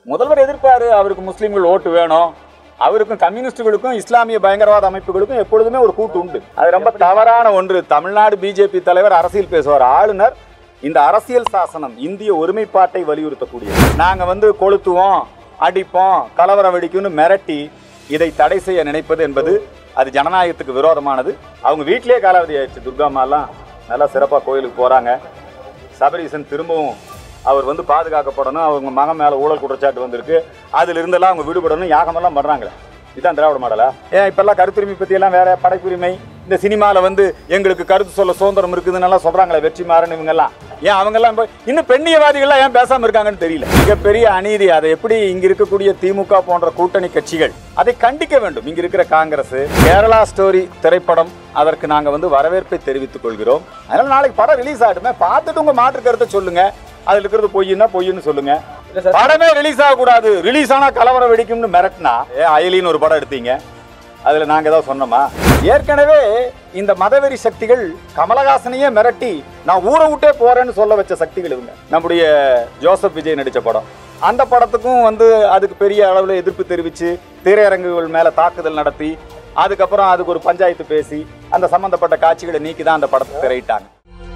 முதல்வர் எதிர்ப்பாரு அவருக்கு முஸ்லீம்கள் ஓட்டு வேணும் அவருக்கும் கம்யூனிஸ்டுகளுக்கும் இஸ்லாமிய பயங்கரவாத அமைப்புகளுக்கும் எப்பொழுதுமே ஒரு கூட்டு உண்டு அது ரொம்ப தவறான ஒன்று தமிழ்நாடு பிஜேபி தலைவர் அரசியல் பேசுவார் ஆளுநர் இந்த அரசியல் சாசனம் இந்திய ஒருமைப்பாட்டை வலியுறுத்தக்கூடியது நாங்க வந்து கொளுத்துவோம் அடிப்போம் கலவரம் வெடிக்கும்னு மிரட்டி இதை தடை செய்ய நினைப்பது என்பது அது ஜனநாயகத்துக்கு விரோதமானது அவங்க வீட்டிலேயே காலாவதி ஆயிடுச்சு துர்காமாலாம் நல்லா சிறப்பாக கோயிலுக்கு போறாங்க சபரீசன் திரும்பவும் அவர் வந்து பாதுகாக்கப்படணும் அவங்க மகன் மேல ஊழல் குற்றச்சாட்டு வந்திருக்கு அதுல இருந்தெல்லாம் அவங்க விடுபடணும் யாகமெல்லாம் பண்றாங்களே இதான் திராவிட மாடலா ஏன் இப்பெல்லாம் கருத்துரிமை பத்தி எல்லாம் வேற படைப்புரிமை இந்த சினிமால வந்து எங்களுக்கு கருத்து சொல்ல சுதந்திரம் இருக்குதுன்னு எல்லாம் சொல்றாங்களே வெற்றி மாறன் இவங்க எல்லாம் ஏன் அவங்க எல்லாம் போய் இன்னும் பெண்ணியவாதிகள்லாம் ஏன் பேசாம இருக்காங்கன்னு தெரியல மிகப்பெரிய அநீதி அதை எப்படி இங்க இருக்கக்கூடிய திமுக போன்ற கூட்டணி கட்சிகள் அதை கண்டிக்க வேண்டும் இங்க இருக்கிற காங்கிரஸ் கேரளா ஸ்டோரி திரைப்படம் அதற்கு நாங்க வந்து வரவேற்பை தெரிவித்துக் கொள்கிறோம் அதனால நாளைக்கு படம் ரிலீஸ் ஆகட்டுமே பார்த்துட்டு உங்க மாற்று கருத்தை சொல்லுங்க அதுல இருக்கிறது பொய்னா பொய்ன்னு சொல்லுங்க படமே ரிலீஸ் ஆகக்கூடாது ரிலீஸ் ஆனா கலவரம் வெடிக்கும்னு மிரட்டினா ஏன் அயலின்னு ஒரு படம் எடுத்தீங்க அதுல நாங்க ஏதாவது சொன்னோமா ஏற்கனவே இந்த மதவெறி சக்திகள் கமலஹாசனையே மிரட்டி நான் ஊரை விட்டே போறேன்னு சொல்ல வச்ச சக்திகள் இவங்க நம்முடைய ஜோசப் விஜய் நடிச்ச படம் அந்த படத்துக்கும் வந்து அதுக்கு பெரிய அளவில் எதிர்ப்பு தெரிவித்து திரையரங்குகள் மேலே தாக்குதல் நடத்தி அதுக்கப்புறம் அதுக்கு ஒரு பஞ்சாயத்து பேசி அந்த சம்பந்தப்பட்ட காட்சிகளை நீக்கி தான் அந்த படத்தை திரையிட்டாங்க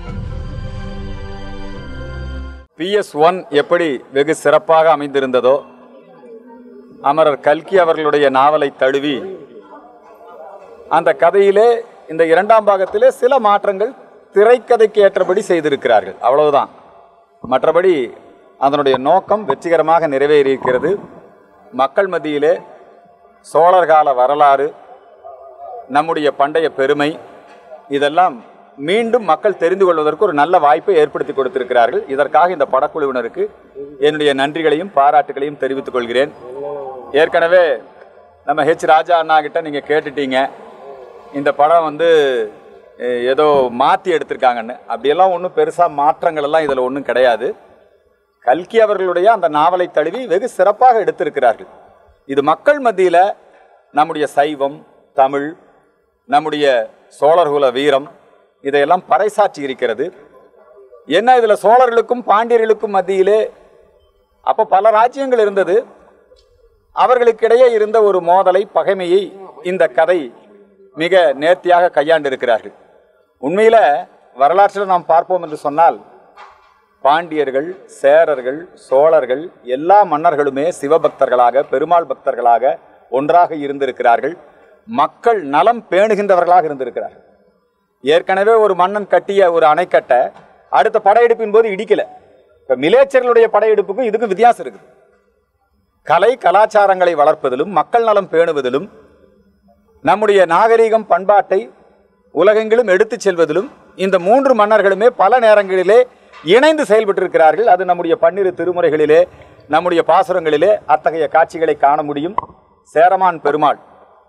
பிஎஸ் ஒன் எப்படி வெகு சிறப்பாக அமைந்திருந்ததோ அமரர் கல்கி அவர்களுடைய நாவலை தழுவி அந்த கதையிலே இந்த இரண்டாம் பாகத்திலே சில மாற்றங்கள் திரைக்கதைக்கு ஏற்றபடி செய்திருக்கிறார்கள் அவ்வளவுதான் மற்றபடி அதனுடைய நோக்கம் வெற்றிகரமாக நிறைவேறியிருக்கிறது மக்கள் மத்தியிலே சோழர் கால வரலாறு நம்முடைய பண்டைய பெருமை இதெல்லாம் மீண்டும் மக்கள் தெரிந்து கொள்வதற்கு ஒரு நல்ல வாய்ப்பை ஏற்படுத்தி கொடுத்திருக்கிறார்கள் இதற்காக இந்த படக்குழுவினருக்கு என்னுடைய நன்றிகளையும் பாராட்டுகளையும் தெரிவித்துக் கொள்கிறேன் ஏற்கனவே நம்ம ஹெச் ராஜா அண்ணா கிட்ட நீங்கள் கேட்டுட்டீங்க இந்த படம் வந்து அஹ், ஏதோ மாற்றி எடுத்திருக்காங்கன்னு அப்படியெல்லாம் ஒன்றும் பெருசாக மாற்றங்கள் எல்லாம் இதில் ஒன்றும் கிடையாது கல்கி அவர்களுடைய அந்த நாவலை தழுவி வெகு சிறப்பாக எடுத்திருக்கிறார்கள் இது மக்கள் மத்தியில் நம்முடைய சைவம் தமிழ் நம்முடைய சோழர்குல வீரம் இதையெல்லாம் பறைசாற்றி இருக்கிறது என்ன இதில் சோழர்களுக்கும் பாண்டியர்களுக்கும் மத்தியிலே அப்போ பல ராஜ்யங்கள் இருந்தது அவர்களுக்கிடையே இருந்த ஒரு மோதலை பகைமையை இந்த கதை மிக நேர்த்தியாக கையாண்டிருக்கிறார்கள் உண்மையில வரலாற்றில் நாம் பார்ப்போம் என்று சொன்னால் பாண்டியர்கள் சேரர்கள் சோழர்கள் எல்லா மன்னர்களுமே சிவபக்தர்களாக பெருமாள் பக்தர்களாக ஒன்றாக இருந்திருக்கிறார்கள் மக்கள் நலம் பேணுகின்றவர்களாக இருந்திருக்கிறார்கள் ஏற்கனவே ஒரு மன்னன் கட்டிய ஒரு அணைக்கட்டை அடுத்த படையெடுப்பின் போது இடிக்கல இப்ப மிலேச்சர்களுடைய படையெடுப்புக்கும் இதுக்கும் வித்தியாசம் இருக்குது கலை கலாச்சாரங்களை வளர்ப்பதிலும் மக்கள் நலம் பேணுவதிலும் நம்முடைய நாகரீகம் பண்பாட்டை உலகெங்கிலும் எடுத்துச் செல்வதிலும் இந்த மூன்று மன்னர்களுமே பல நேரங்களிலே இணைந்து செயல்பட்டிருக்கிறார்கள் அது நம்முடைய பன்னிரு திருமுறைகளிலே நம்முடைய பாசுரங்களிலே அத்தகைய காட்சிகளை காண முடியும் சேரமான் பெருமாள்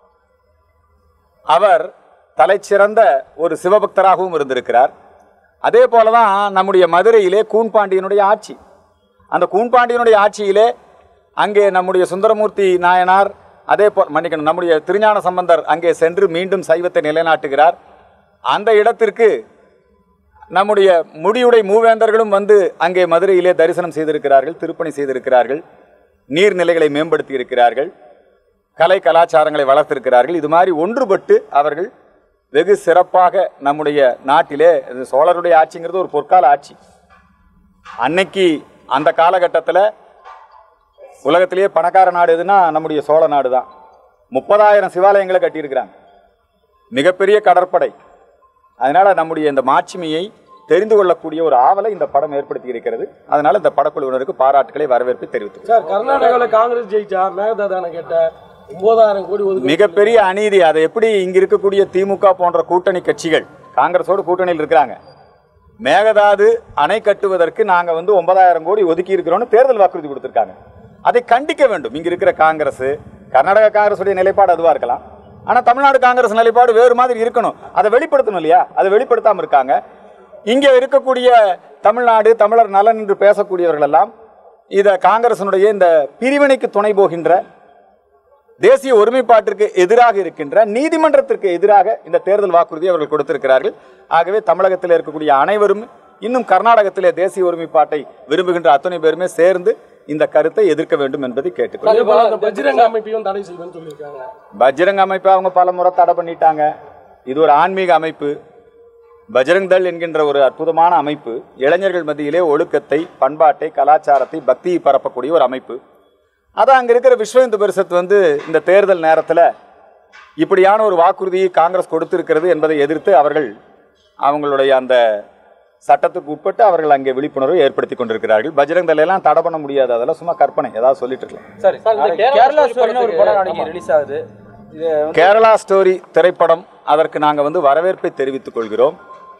அவர் தலைச்சிறந்த ஒரு சிவபக்தராகவும் இருந்திருக்கிறார் அதே போலதான் நம்முடைய மதுரையிலே கூன்பாண்டியனுடைய ஆட்சி அந்த கூன்பாண்டியனுடைய ஆட்சியிலே அங்கே நம்முடைய சுந்தரமூர்த்தி நாயனார் அதே போ மன்னிக்கணும் நம்முடைய திருஞான சம்பந்தர் அங்கே சென்று மீண்டும் சைவத்தை நிலைநாட்டுகிறார் அந்த இடத்திற்கு நம்முடைய முடியுடை மூவேந்தர்களும் வந்து அங்கே மதுரையிலே தரிசனம் செய்திருக்கிறார்கள் திருப்பணி செய்திருக்கிறார்கள் நீர்நிலைகளை மேம்படுத்தி இருக்கிறார்கள் கலை கலாச்சாரங்களை வளர்த்திருக்கிறார்கள் இது மாதிரி ஒன்றுபட்டு அவர்கள் வெகு சிறப்பாக நம்முடைய நாட்டிலே இது சோழருடைய ஆட்சிங்கிறது ஒரு பொற்கால ஆட்சி அன்னைக்கு அந்த காலகட்டத்தில் உலகத்திலேயே பணக்கார நாடு எதுனா நம்முடைய சோழ நாடு தான் முப்பதாயிரம் சிவாலயங்களை கட்டியிருக்கிறாங்க மிகப்பெரிய கடற்படை அதனால நம்முடைய இந்த மாட்சிமையை தெரிந்து கொள்ளக்கூடிய ஒரு ஆவலை இந்த படம் ஏற்படுத்தி இருக்கிறது அதனால இந்த படக்குழுவினருக்கு பாராட்டுகளை வரவேற்பை தெரிவித்து சார் கர்நாடகாவில் காங்கிரஸ் ஜெயிச்சா மேகதாதான கேட்ட ஒன்பதாயிரம் கோடி ஒதுக்கு மிகப்பெரிய அநீதி அதை எப்படி இங்க இருக்கக்கூடிய திமுக போன்ற கூட்டணி கட்சிகள் காங்கிரஸோடு கூட்டணியில் இருக்கிறாங்க மேகதாது அணை கட்டுவதற்கு நாங்க வந்து ஒன்பதாயிரம் கோடி ஒதுக்கி இருக்கிறோம்னு தேர்தல் வாக்குறுதி கொடுத்திருக்காங்க அதை கண்டிக்க வேண்டும் இங்க இருக்கிற காங்கிரஸ் கர்நாடக காங்கிரஸுடைய நிலைப்பாடு அதுவா இருக்கலாம் ஆனா தமிழ்நாடு காங்கிரஸ் நிலைப்பாடு வேறு மாதிரி இருக்கணும் அதை வெளிப்படுத்தணும் இல்லையா அதை வெளிப்படுத்தாம இருக்காங்க இங்க இருக்கக்கூடிய தமிழ்நாடு தமிழர் நலன் என்று பேசக்கூடியவர்கள் எல்லாம் இத காங்கிரசினுடைய இந்த பிரிவினைக்கு துணை போகின்ற தேசிய ஒருமைப்பாட்டிற்கு எதிராக இருக்கின்ற நீதிமன்றத்திற்கு எதிராக இந்த தேர்தல் வாக்குறுதி அவர்கள் கொடுத்திருக்கிறார்கள் ஆகவே தமிழகத்தில் இருக்கக்கூடிய அனைவரும் இன்னும் கர்நாடகத்திலே தேசிய ஒருமைப்பாட்டை விரும்புகின்ற அத்தனை பேருமே சேர்ந்து இந்த கருத்தை எதிர்க்க வேண்டும் என்பதை கேட்டுக்கொள்கிறேன் அதே போல அந்த பஜ்ரங்க அமைப்பையும் தடை செய்வேன்னு சொல்லியிருக்காங்க பஜ்ரங் அமைப்பை அவங்க பல முறை தடை பண்ணிட்டாங்க இது ஒரு ஆன்மீக அமைப்பு பஜ்ரங் தள் என்கின்ற ஒரு அற்புதமான அமைப்பு இளைஞர்கள் மத்தியிலே ஒழுக்கத்தை பண்பாட்டை கலாச்சாரத்தை பக்தியை பரப்பக்கூடிய ஒரு அமைப்பு அதான் அங்கே இருக்கிற விஸ்வ இந்து பரிஷத் வந்து இந்த தேர்தல் நேரத்தில் இப்படியான ஒரு வாக்குறுதியை காங்கிரஸ் கொடுத்திருக்கிறது என்பதை எதிர்த்து அவர்கள் அவங்களுடைய அந்த சட்டத்துக்கு உட்பட்டு அவர்கள் அங்கே விழிப்புணர்வை ஏற்படுத்தி கொண்டிருக்கிறார்கள் பஜ்ரங் தள் எல்லாம் தடை பண்ண முடியாது அதெல்லாம் சும்மா கற்பனை ஏதாவது சொல்லிட்டு இருக்கலாம் சரி நாளைக்கு கேரளா ஸ்டோரின்னு ஒரு படம் நாளைக்கு ரிலீஸ் ஆகுது இது வந்து கேரளா ஸ்டோரி திரைப்படம் அதற்கு நாங்கள் வந்து வரவேற்பை தெரிவித்துக் கொள்கிறோம்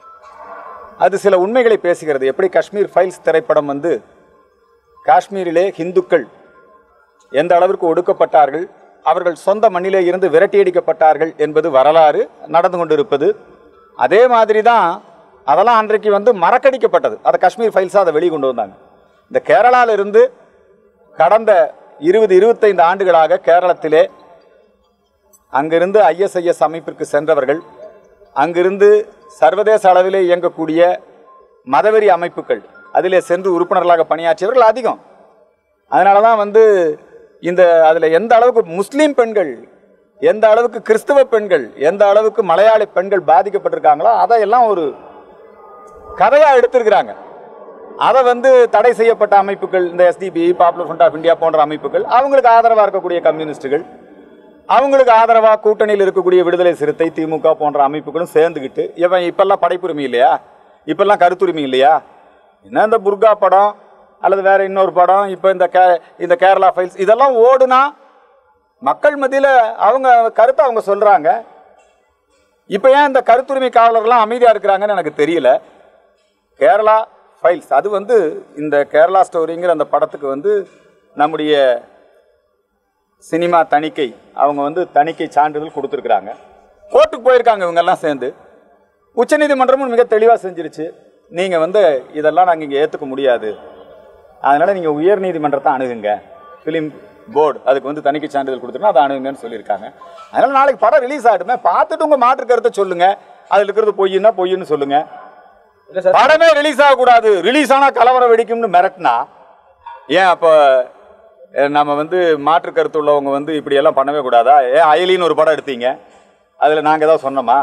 அது சில உண்மைகளை பேசுகிறது எப்படி காஷ்மீர் ஃபைல்ஸ் திரைப்படம் வந்து காஷ்மீரிலே ஹிந்துக்கள் எந்த அளவிற்கு ஒடுக்கப்பட்டார்கள் அவர்கள் சொந்த மண்ணிலே இருந்து விரட்டியடிக்கப்பட்டார்கள் என்பது வரலாறு நடந்து கொண்டிருப்பது அதே மாதிரி தான் அதெல்லாம் அன்றைக்கு வந்து மறக்கடிக்கப்பட்டது அதை காஷ்மீர் ஃபைல்ஸாக அதை வெளியே கொண்டு வந்தாங்க இந்த கேரளால இருந்து கடந்த இருபது இருபத்தைந்து ஆண்டுகளாக கேரளத்திலே அங்கிருந்து ஐஎஸ்ஐஎஸ் அமைப்பிற்கு சென்றவர்கள் அங்கிருந்து சர்வதேச அளவிலே இயங்கக்கூடிய மதவெறி அமைப்புகள் அதிலே சென்று உறுப்பினர்களாக பணியாற்றியவர்கள் அதிகம் அதனால தான் வந்து இந்த அதில் எந்த அளவுக்கு முஸ்லீம் பெண்கள் எந்த அளவுக்கு கிறிஸ்தவ பெண்கள் எந்த அளவுக்கு மலையாளி பெண்கள் பாதிக்கப்பட்டிருக்காங்களோ அதையெல்லாம் ஒரு கதையாக எடுத்திருக்கிறாங்க அதை வந்து தடை செய்யப்பட்ட அமைப்புகள் இந்த SDP Popular Front of India போன்ற அமைப்புகள் அவங்களுக்கு ஆதரவாக இருக்கக்கூடிய கம்யூனிஸ்டுகள் அவங்களுக்கு ஆதரவாக கூட்டணியில் இருக்கக்கூடிய விடுதலை சிறுத்தை திமுக போன்ற அமைப்புகளும் சேர்ந்துக்கிட்டு இவன் இப்பெல்லாம் படைப்புரிமை இல்லையா இப்பெல்லாம் கருத்துரிமை இல்லையா என்ன இந்த புர்கா படம் அல்லது வேற இன்னொரு படம் இப்போ இந்த கே இந்த கேரளா ஃபைல்ஸ் இதெல்லாம் ஓடுனா மக்கள் மத்தியில் அவங்க கருத்தை அவங்க சொல்கிறாங்க இப்போ ஏன் இந்த கருத்துரிமை காவலர்லாம் அமைதியாக இருக்கிறாங்கன்னு எனக்கு தெரியல கேரளா ஃபைல்ஸ் அது வந்து இந்த கேரளா ஸ்டோரிங்கிற அந்த படத்துக்கு வந்து நம்முடைய சினிமா தணிக்கை அவங்க வந்து தணிக்கை சான்றிதழ் கொடுத்துருக்குறாங்க கோர்ட்டுக்கு போயிருக்காங்க இவங்கெல்லாம் சேர்ந்து உச்சநீதிமன்றமும் மிக தெளிவாக செஞ்சிருச்சு நீங்கள் வந்து இதெல்லாம் நாங்கள் இங்கே ஏற்றுக்க முடியாது அதனால் நீங்கள் உயர் நீதிமன்றத்தை அணுகுங்க ஃபிலிம் போர்டு அதுக்கு வந்து தணிக்கை சான்றிதழ் கொடுத்துருன்னா அதை அணுகுங்கன்னு சொல்லியிருக்காங்க அதனால் நாளைக்கு படம் ரிலீஸ் ஆகிடுமே பார்த்துட்டு உங்கள் மாற்று கருத்தை சொல்லுங்கள் அதில் இருக்கிறது பொய்யுன்னா பொய்யுன்னு சொல்லுங்கள் இல்ல சார் படமே ரிலீஸ் ஆகக்கூடாது ரிலீஸ் ஆனால் கலவரம் வெடிக்கும்னு மிரட்டினா ஏன் அப்போ அஹ், நம்ம வந்து மாற்று கருத்து உள்ளவங்க வந்து இப்படி எல்லாம் பண்ணவே கூடாதா ஏன் அயலின்னு ஒரு படம் எடுத்தீங்க அதில் நாங்கள் ஏதாவது சொன்னோமா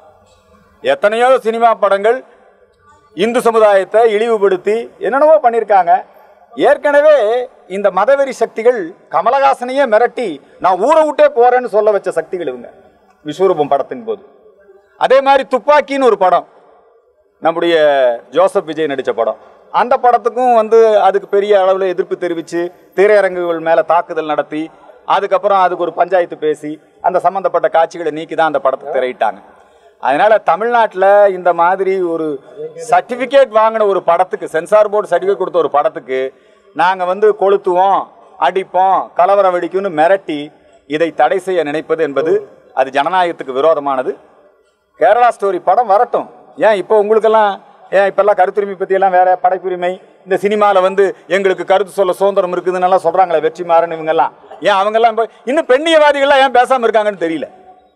எத்தனையோ சினிமா படங்கள் இந்து சமுதாயத்தை இழிவுபடுத்தி என்னென்னவோ பண்ணியிருக்காங்க ஏற்கனவே இந்த மதவெறி சக்திகள் கமலஹாசனையே மிரட்டி நான் ஊரை விட்டே போறேன்னு சொல்ல வச்ச சக்திகள் இவங்க விஸ்வரூபம் படத்தின் போது அதே மாதிரி துப்பாக்கின்னு ஒரு படம் நம்முடைய ஜோசப் விஜய் நடித்த படம் அந்த படத்துக்கும் வந்து அதுக்கு பெரிய அளவில் எதிர்ப்பு தெரிவித்து திரையரங்குகள் மேலே தாக்குதல் நடத்தி அதுக்கப்புறம் அதுக்கு ஒரு பஞ்சாயத்து பேசி அந்த சம்மந்தப்பட்ட காட்சிகளை நீக்கி தான் அந்த படத்தை திரையிட்டாங்க அதனால தமிழ்நாட்டில் இந்த மாதிரி ஒரு சர்டிஃபிகேட் வாங்கின ஒரு படத்துக்கு சென்சார் போர்டு சர்டிஃபிகேட் கொடுத்த ஒரு படத்துக்கு நாங்கள் வந்து கொளுத்துவோம் அடிப்போம் கலவரம் வெடிக்கும்னு மிரட்டி இதை தடை செய்ய நினைப்பது என்பது அது ஜனநாயகத்துக்கு விரோதமானது கேரளா ஸ்டோரி படம் வரட்டும் ஏன் இப்போ உங்களுக்கெல்லாம் ஏன் இப்பெல்லாம் கருத்துரிமை பற்றியெல்லாம் வேற படைப்புரிமை இந்த சினிமாவில் வந்து எங்களுக்கு கருத்து சொல்ல சுதந்திரம் இருக்குதுன்னு எல்லாம் சொல்கிறாங்களே வெற்றி மாறன் இவங்கெல்லாம் ஏன் அவங்கெல்லாம் இப்போ இன்னும் பெண்ணியவாதிகள்லாம் ஏன் பேசாமல் இருக்காங்கன்னு தெரியல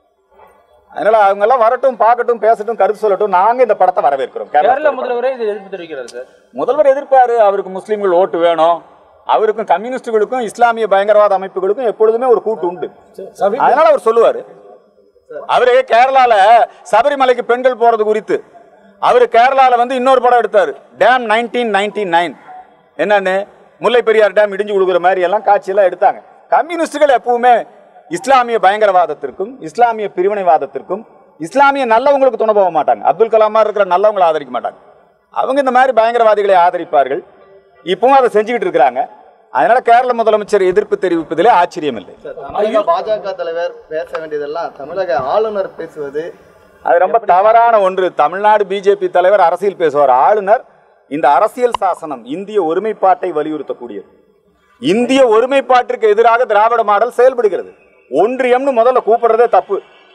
அதனால அவங்கெல்லாம் வரட்டும் பார்க்கட்டும் பேசட்டும் கருத்து சொல்லட்டும் நாங்கள் இந்த படத்தை வரவேற்கிறோம் கேரளா கேரள முதல்வரே இது எதிர்ப்பு தெரிவிக்கிறார் சார் முதல்வர் எதிர்ப்பாரு அவருக்கு முஸ்லீம்கள் ஓட்டு வேணும் அவருக்கும் கம்யூனிஸ்டுகளுக்கும் இஸ்லாமிய பயங்கரவாத அமைப்புகளுக்கும் எப்பொழுதுமே ஒரு கூட்டு உண்டு சமீப அதனால அவர் சொல்லுவாரு அவரு கேரளால சபரிமலைக்கு பெண்கள் போறது குறித்து அவரு கேரளால வந்து இன்னொரு படம் எடுத்தாரு டேம் நைன்டீன் நைன்டி நைன் என்னன்னு முல்லை பெரியார் டேம் இடிஞ்சு கொடுக்குற மாதிரி எல்லாம் காட்சியெல்லாம் எடுத்தாங்க கம்யூனிஸ்டுகள் எப்பவுமே இஸ்லாமிய பயங்கரவாதத்திற்கும் இஸ்லாமிய பிரிவினைவாதத்திற்கும் இஸ்லாமிய நல்லவங்களுக்கு துணை போக மாட்டாங்க அப்துல் கலாமா இருக்கிற நல்லவங்களை ஆதரிக்க மாட்டாங்க அவங்க இந்த மாதிரி பயங்கரவாதிகளை ஆதரிப்பார்கள் இப்பவும் அதை செஞ்சுக்கிட்டு இருக்கிறாங்க அதனால கேரள முதலமைச்சர் எதிர்ப்பு தெரிவிப்பதிலே ஆச்சரியம் இல்லை தமிழக பாஜக தலைவர் பேச வேண்டியதெல்லாம் தமிழக ஆளுநர் பேசுவது அது ரொம்ப தவறான ஒன்று தமிழ்நாடு பிஜேபி தலைவர் அரசியல் பேசுவார் ஆளுநர் இந்த அரசியல் சாசனம் இந்திய ஒருமைப்பாட்டை வலியுறுத்தக்கூடியது இந்திய ஒருமைப்பாட்டிற்கு எதிராக திராவிட மாடல் செயல்படுகிறது ஒன்றியம்னு முதல்ல கூப்பிடுறதே தப்பு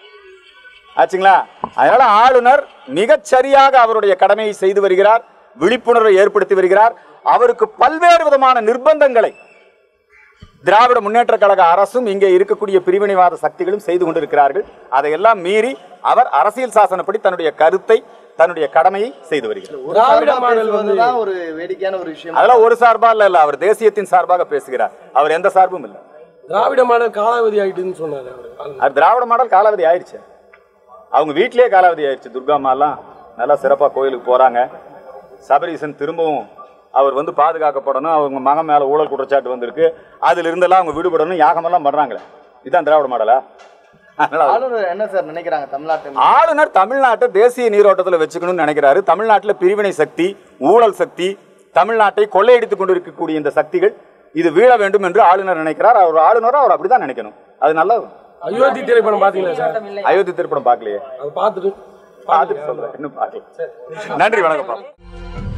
ஆச்சுங்களா அதனால ஆளுநர் மிகச் சரியாக அவருடைய கடமையை செய்து வருகிறார் விழிப்புணர்வை ஏற்படுத்தி வருகிறார் அவருக்கு பல்வேறு விதமான நிர்பந்தங்களை திராவிட முன்னேற்ற கழக அரசும் இங்கே இருக்கக்கூடிய பிரிவினைவாத சக்திகளும் செய்து கொண்டிருக்கிறார்கள் அதையெல்லாம் மீறி அவர் அரசியல் சாசனப்படி தன்னுடைய கருத்தை தன்னுடைய கடமையை செய்து வருகிறார் ஒரு திராவிட சார்பா மாடல் பேசுவது வந்து- தான் ஒரு வேடிக்கையான ஒரு விஷயம் அதெல்லாம் ஒரு சார்பா இல்ல இல்ல அவர் தேசியத்தின் சார்பாக பேசுகிறார் அவர் எந்த சார்பும் இல்லை திராவிட மாடல் காலாவதி ஆயிட்டுன்னு சொன்னாரு அவரு அது திராவிட மாடல் காலாவதி ஆயிடுச்சு அவங்க வீட்டிலேயே காலாவதி ஆயிடுச்சு துர்காமாலாம் நல்லா சிறப்பா கோயிலுக்கு போறாங்க சபரீசன் திரும்பவும் அவர் வந்து பாதுகாக்கப்படணும் அவங்க மகன் மேல ஊழல் குற்றச்சாட்டு வந்திருக்கு அதுல இருந்தெல்லாம் அவங்க விடுபடணும் யாகமெல்லாம் பண்றாங்களே இதுதான் திராவிட மாடலா அதனால அது- ஆளுநர் என்ன சார் நினைக்கிறாங்க தமிழ்நாட்டு ஆளுநர் தமிழ்நாட்டை தேசிய நீரோட்டத்தில் வச்சுக்கணும்னு நினைக்கிறாரு தமிழ்நாட்டில் பிரிவினை சக்தி ஊழல் சக்தி தமிழ்நாட்டை கொள்ளையடித்துக் கொண்டிருக்கக்கூடிய இந்த சக்திகள் இது வீழ வேண்டும் என்று ஆளுநர் நினைக்கிறார் அவர் ஆளுநரும் அவர் அப்படிதான் நினைக்கணும் அது நல்லது அயோத்தி திரைப்படம் பாத்தீங்களா சார் அயோத்தி திரைப்படம் பார்க்கலையே அது பார்த்துட்டு பார்த்துட்டு சொல்றேன் இன்னும் பார்க்கல நன்றி வணக்கம்